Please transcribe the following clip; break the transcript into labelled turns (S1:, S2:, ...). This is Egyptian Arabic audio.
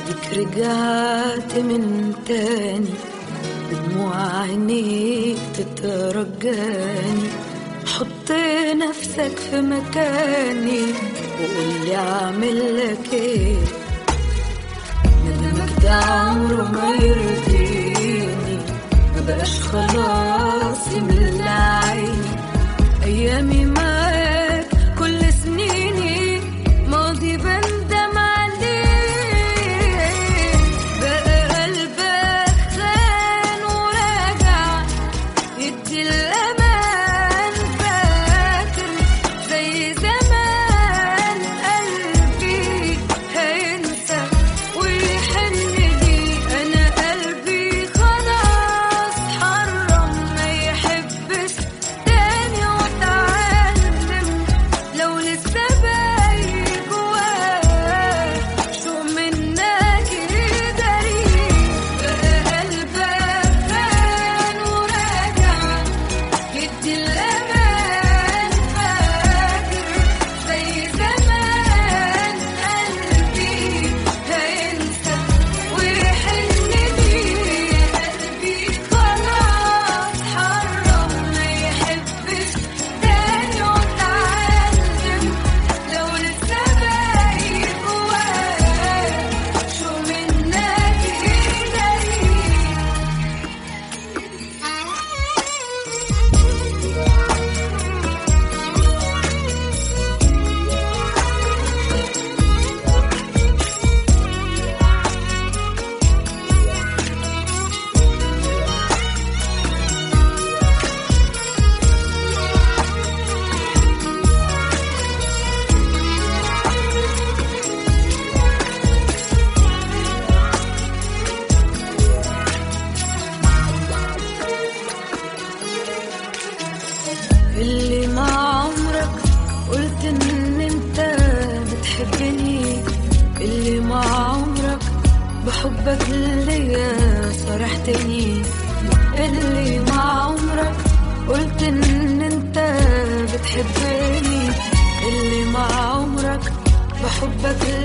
S1: ديك رجعت من تاني بدموع عينيك تترجاني حط نفسك في مكاني وقولي اعمل لك ايه ندمك ده عمره ما يرضيني ما بقاش خلاص يملى عيني ايامي معاك كل سنيني ماضي بندم عليه بقى قلبك خان وراجع يدي الامان فاكر زي زمان قلبي هينسى ويحن لي انا قلبي خلاص حرم ما يحبش تاني واتعلم لو لسه باقي جواه شو منك يدري بقى قلبك خان وراجع يدي الأمان فاكر زي زمان قلبي هينسى ويحن لي قلبي خلاص حرم ما يحبش تاني واتعلم لو لسه باقي جواه شو منك يدري اللي مع عمرك قلت ان انت بتحبني اللي مع عمرك بحبك ليا صرحتني اللي مع عمرك قلت ان انت بتحبني اللي مع عمرك بحبك